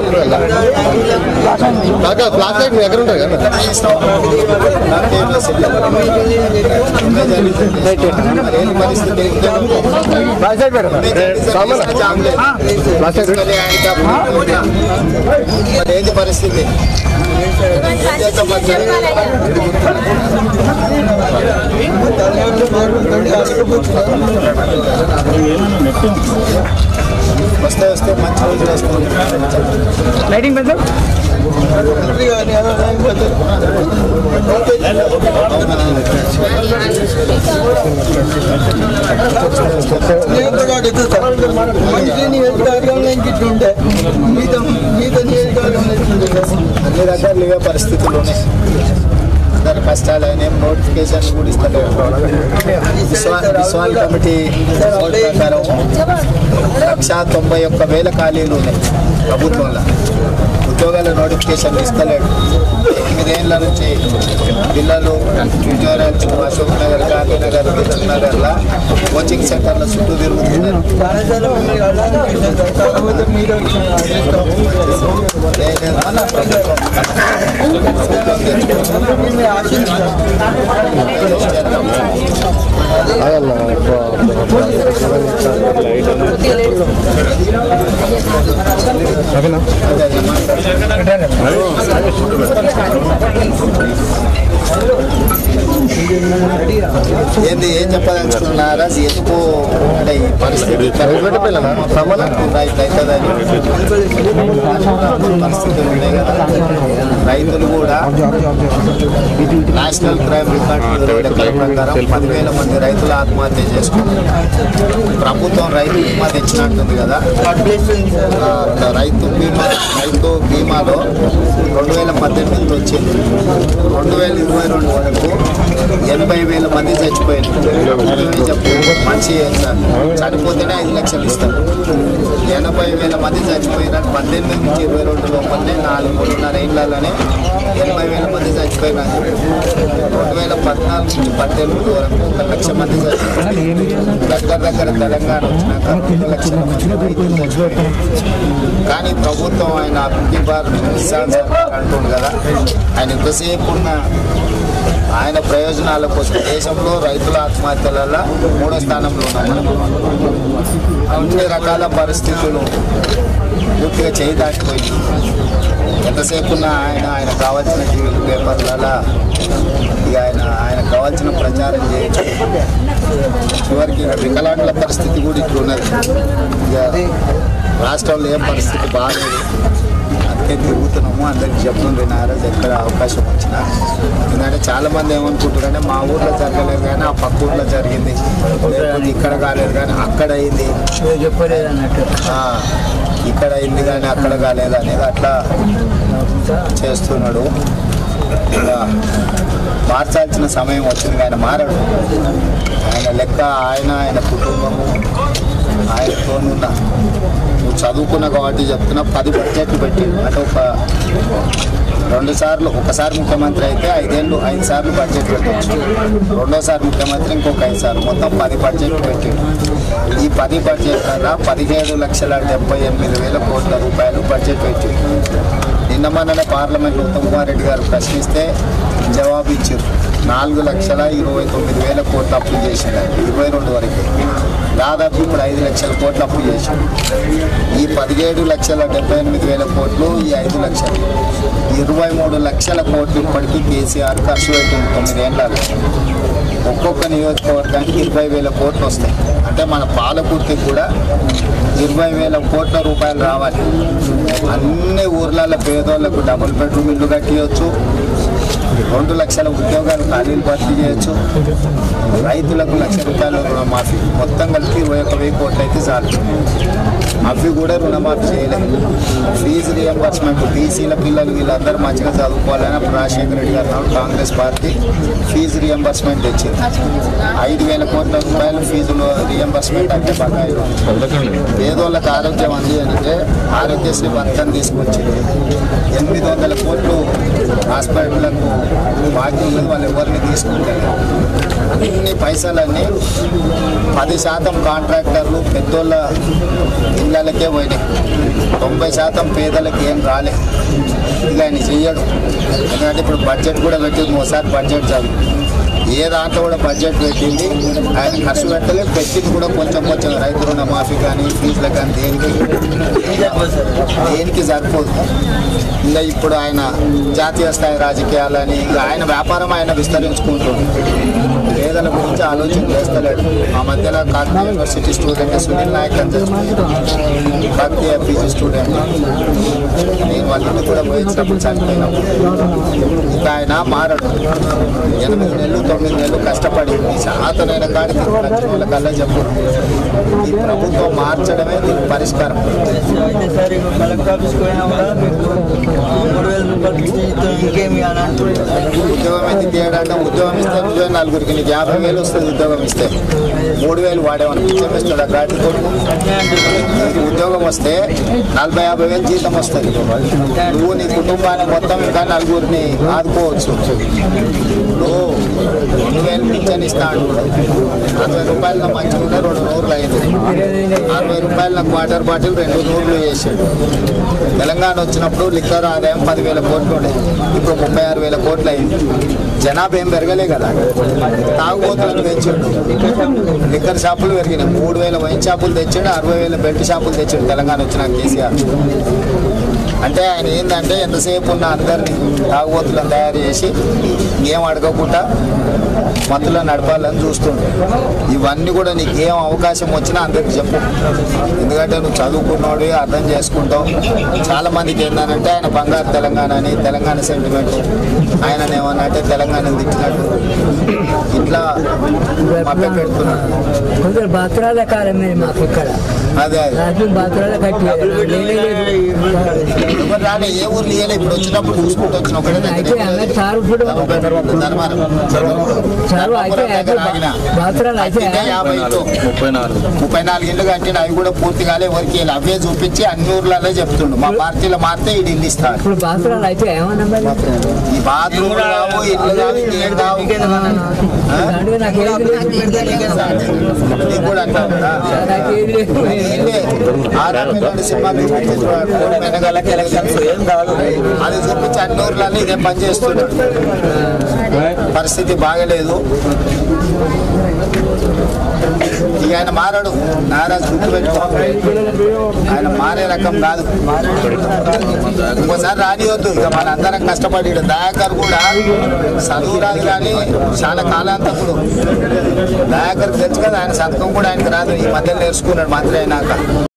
కాకా flash light మీ దగ్గర ఉంటుంది కదా ఫ్లాష్ లైట్ పెడతా సామాన్ ఫ్లాష్ లైట్ ఏంటి పరిస్థితి ఏం చేస్తాం మరి? వస్తే వస్తే మంచి రోజులు వస్తాయి లైటింగ్ పెద్ద మంచి నియోజకవర్గంలో ఇంకిట్లుండే మిగతా మిగతా నియోజకవర్గంలో ఇట్లుండే అన్ని రకాలు ఇవే పరిస్థితులు ఉన్నాయి అందరి కష్టాలు అయినా నోటిఫికేషన్ కూడా ఇస్తలేరు విశ్వా- విశ్వాల్ కమిటీ రిపోర్ట్ ప్రకారం లక్ష తొంభై ఒక్క వేల ఖాళీలు ఉన్నాయి ప్రభుత్వంలో ఉద్యోగాల నోటిఫికేషన్ ఇస్తలేడు ఎనిమిదేళ్ల నుంచి పిల్లలు ట్యూటోరియల్స్ అశోక్ నగర్ గాంధీనగర్ దిల్సుఖ్నగర్లా కోచింగ్ సెంటర్ల చుట్టూ తిరుగుతున్నారు బాధ్యతలు ఉంది కదా కాకపోతే మీరు లేదంటే ప్రభుత్వం మేము ఆశించాం ఏంది ఏం చెప్పదలుచుకున్నారా ఎందుకు అంటే ఈ పరిస్థితి సామాన్ రైతు అవుతుందని పరిస్థితులు ఉన్నాయి కదా రైతులు కూడా నేషనల్ క్రైమ్ రికార్డ్ లెక్కల ప్రకారం పదివేల మంది రైతులు ఆత్మహత్య చేసుకున్నారు ప్రభుత్వం రైతు బీమా తెచ్చినట్టుంది కదా ఆ, రైతు బీమా రైతు బీమాలో రెండు వేల పద్దెనిమిది వచ్చింది రెండు వేల ఇరవై రెండు వరకు ఎనభై వేల మంది చచ్చిపోయారు ఇరవై చెప్పు మంచి సార్ చనిపోతేనే ఐదు లక్షలు ఇస్తారు ఎనభై వేల మంది చచ్చిపోయినారు పద్దెనిమిది నుంచి ఇరవై రెండు లోపలనే నాలుగు మూడున్నర ఏళ్ళలోనే ఎనభై వేల మంది చచ్చిపోయినారు రెండు వేల పద్నాలుగు నుంచి పద్దెనిమిది వరకు ఒక లక్ష మంది చచ్చిపోయినారు దగ్గర దగ్గర తెలంగాణ వచ్చినాక రెండు లక్షల మంది రైతులు చచ్చిపోయారు కానీ ప్రభుత్వం ఆయన అభివృద్ధి భారత్ కిసాన్ సర్కార్ అంటుంది కదా ఆయన ఎంతసేపు ఉన్న ఆయన ప్రయోజనాల కోసం దేశంలో రైతుల ఆత్మహత్యలలో మూడో స్థానంలో ఉన్నాం మనం అన్ని రకాల పరిస్థితులు పూర్తిగా చేయి దాటిపోయింది ఎంతసేపు ఉన్న ఆయన ఆయన కావాల్సిన టీవీలు పేపర్లలో ఇక ఆయన ఆయన కావాల్సిన ప్రచారం చేయొచ్చు చివరికి వికలాంగుల పరిస్థితి కూడా ఇట్లున్నది ఇక రాష్ట్రంలో ఏం పరిస్థితి బాగాలేదు అందుకే తిరుగుతున్నాము అందరికి చెప్తుంది వినారదు ఎక్కడ అవకాశం వచ్చినా ఎందుకంటే చాలా మంది ఏమనుకుంటారంటే మా ఊర్లో జరగలేదు కానీ ఆ పక్క ఊర్లో జరిగింది లేకపోతే ఇక్కడ కాలేదు కానీ అక్కడ అయింది చెప్పలేదు అన్నట్టు ఆ, ఇక్కడ అయింది కానీ అక్కడ కాలేదు అనేది అట్లా చేస్తున్నాడు ఇంకా మార్చాల్సిన సమయం వచ్చింది ఆయన మారడు ఆయన లెక్క ఆయన ఆయన కుటుంబము ఆయనతోనున్న నువ్వు చదువుకున్న కాబట్టి చెప్తున్నా పది బడ్జెట్లు పెట్టి అంటే ఒక రెండు సార్లు ఒకసారి ముఖ్యమంత్రి అయితే ఐదేళ్ళు ఐదు సార్లు బడ్జెట్ పెట్టవచ్చు రెండోసారి ముఖ్యమంత్రి ఇంకొక ఐదు సార్లు మొత్తం పది బడ్జెట్లు పెట్టిండు ఈ పది బడ్జెట్ కన్నా పదిహేడు లక్షల డెబ్బై ఎనిమిది వేల కోట్ల రూపాయలు బడ్జెట్ పెట్టిండు నిన్న మొన్ననే పార్లమెంట్లో ఉత్తమ్ కుమార్ రెడ్డి గారు ప్రశ్నిస్తే జవాబు ఇచ్చారు నాలుగు లక్షల ఇరవై తొమ్మిది వేల కోట్ల అప్పు చేసిండు ఇరవై రెండు వరకు దాదాపు ఇప్పుడు ఐదు లక్షల కోట్ల అప్పు చేసిండు ఈ పదిహేడు లక్షల డెబ్బై ఎనిమిది వేల కోట్లు ఈ ఐదు లక్షలు ఇరవై మూడు లక్షల కోట్లు ఇప్పటికీ కేసీఆర్ ఖర్చు పెట్టింది తొమ్మిదేళ్ళలో ఒక్కొక్క నియోజకవర్గానికి ఇరవై వేల కోట్లు వస్తాయి అంటే మన పాలకుర్తికి కూడా ఇరవై వేల కోట్ల రూపాయలు రావాలి అన్ని ఊర్లలో పేదోళ్లకు డబుల్ బెడ్రూమ్ ఇల్లు కట్టియచ్చు రెండు లక్షల ఉద్యోగాలు ఖాళీలు భర్తీ చేయొచ్చు రైతులకు లక్ష రూపాయల రుణమాఫీ మొత్తం కలిపి ఇరవై ఒక వెయ్యి కోట్లు అయితే చాలు అవి కూడా రుణమాఫీ చేయలేదు ఫీజు రియంబర్స్మెంట్ బీసీల పిల్లలు వీళ్ళందరూ మంచిగా చదువుకోవాలని అప్పుడు రాజశేఖర రెడ్డి గారు అన్నారు కాంగ్రెస్ పార్టీ ఫీజు రియంబర్స్మెంట్ తెచ్చింది ఐదు వేల కోట్ల రూపాయలు ఫీజులు రియంబర్స్మెంట్ అంటే బకాయిలు పేదోళ్ళకి ఆరోగ్యం అంది అంటే ఆరోగ్యశ్రీ పథకం తీసుకొచ్చింది ఎనిమిది వందల కోట్లు హాస్పిటళ్లకు బాకీ ఉన్నది వాళ్ళు ఎవరిని తీసుకుంటారు అన్ని పైసలన్నీ పది శాతం కాంట్రాక్టర్లు పెద్దోళ్ళ ఇళ్ళకే పోయినాయి తొంభై శాతం పేదలకు ఏం రాలే ఇక ఆయన చెయ్యడు ఎందుకంటే ఇప్పుడు బడ్జెట్ కూడా పెట్టింది ఒకసారి బడ్జెట్ చాలు ఏ దాంట్లో కూడా బడ్జెట్ పెట్టింది ఆయన ఖర్చు పెట్టలేదు పెట్టింది కూడా కొంచెం కొంచెం రైతు రుణ మాఫీ కానీ ఫీజులకు కానీ దేనికి దేనికి సరిపోదు ఇంకా ఇప్పుడు ఆయన జాతీయ స్థాయి రాజకీయాలని ఇంకా ఆయన వ్యాపారం ఆయన విస్తరించుకుంటుంది పేదల గురించి ఆలోచన చేస్తలేడు ఆ మధ్యలో కాకతీయ యూనివర్సిటీ స్టూడెంట్ సునీల్ నాయక్ అని తెచ్చుకున్నాడు. కాకతీయ పీజీ స్టూడెంట్ నేను వాళ్ళ ఇంటికి కూడా పోయించినప్పుడు చనిపోయినప్పుడు ఇంకా ఆయన మారడు ఎనిమిది నెలలు తొమ్మిది నెలలు కష్టపడి శాతనైన కాడికి వచ్చిన వాళ్ళకల్లా చెప్పు ఈ ప్రభుత్వం మార్చడమే దీనికి పరిష్కారం అయితే సరే కలెక్టర్ ఆఫీస్ పోయినా కూడా మీకు ఆ, మూడు వేల రూపాయలు ఇస్తాం ఇంకేమి అని అంటున్నారు ఉద్యోగం ఎందుకు చేయడంటే ఉద్యోగం ఇస్తే నువ్వే నలుగురికి నీకు యాభై వేలు వస్తుంది ఉద్యోగం ఇస్తే మూడు వేలు వాడేవాడిని పిచ్చం ఇస్తాడు గాడి కొడుకు నీకు ఉద్యోగం వస్తే నలభై యాభై వేలు జీతం వస్తుంది నువ్వు నీ కుటుంబాన్ని మొత్తం ఇంకా నలుగురిని ఆదుకోవచ్చు నువ్వు రెండు వేలు పింఛన్ ఇస్తా అంటున్నాడు అరవై రూపాయల మంచి ఉంటే రెండు నూరులు అయింది అరవై రూపాయల వాటర్ బాటిల్ రెండు నూరులు చేసాడు తెలంగాణ వచ్చినప్పుడు లిక్కర్ ఆదాయం పదివేల కోట్లు ఉండే ఇప్పుడు ముప్పై ఆరు వేల కోట్లు అయింది జనాభా ఏం పెరగలే కదా తాగుబోతులను పెంచాడు లిక్కర్ షాపులు పెరిగినాయి మూడు వేల వైన్ షాపులు తెచ్చాడు అరవై వేల బెల్ట్ షాపులు తెచ్చాడు తెలంగాణ వచ్చిన కేసీఆర్ అంటే ఆయన ఏంటంటే ఎంతసేపు ఉన్న అందరినీ తాగుబోతులను తయారు చేసి ఏం అడగకుండా మత్తులో నడపాలని చూస్తుండు ఇవన్నీ కూడా నీకు ఏం అవకాశం వచ్చినా అందరికి చెప్పు ఎందుకంటే నువ్వు చదువుకున్నాడు అర్థం చేసుకుంటావు చాలా మందికి ఏంటంటే ఆయన బంగారు తెలంగాణ అని తెలంగాణ సెంటిమెంట్ ఆయన ఏమన్నా అంటే తెలంగాణ తిట్టినట్టు ఇట్లా మభ్య పెడుతున్నాడు కొందరు బాత్రాల కాలమే మాకు ఇక్కడ అదే అదే రాజ్యం బాత్రాల కట్టి ఎవరు రాలే ఏ ఊర్లు ఇయ్యలే ఇప్పుడు వచ్చినప్పుడు చూసుకుంటూ వచ్చిన ఒకటే అయితే అందరు సారు ఇప్పుడు ధర్మారం సారు అయితే అయితే బాత్రాలు అయితే యాభై ఇల్లు ముప్పై నాలుగు ముప్పై నాలుగు ఇల్లు కట్టిన అవి కూడా పూర్తి కాలే ఎవరికి ఇయ్యలే. అవే చూపించి అన్ని ఊర్లలో చెప్తుండు మా పార్టీలో మారితే ఇది ఇల్లు ఇస్తాడు ఇప్పుడు బాత్రాలు అయితే ఏమన్నా మరి ఈ బాత్రూమ్ కావు ఇల్లు కావు ఏం కావు ఆ? దాంట్లో నాకు ఏది లేదు నీకు కూడా అంటారు కదా నాకు ఏది లేదు ఏంటి? ఆర్ఆర్ఆర్ సినిమా చూపించి చూడండి. వెనకాలకి ఎలక్షన్స్ ఏం కాదు అది చూపించి అన్ని ఊర్లలో ఇదే పని చేస్తున్నాడు పరిస్థితి బాగలేదు ఇక ఆయన మారాడు నారాజు గుర్తుపెట్టుకో ఆయన మారే రకం కాదు ఇంకోసారి రానివద్దు ఇక మన అందరం కష్టపడి దయాకర్ కూడా చదువు రాదు కానీ చాలా కాలాంతకుడు దయాకర్ తెలుసు కదా ఆయన సంతకం కూడా ఆయనకు రాదు ఈ మధ్యలో నేర్చుకున్నాడు మంత్రి అయినాక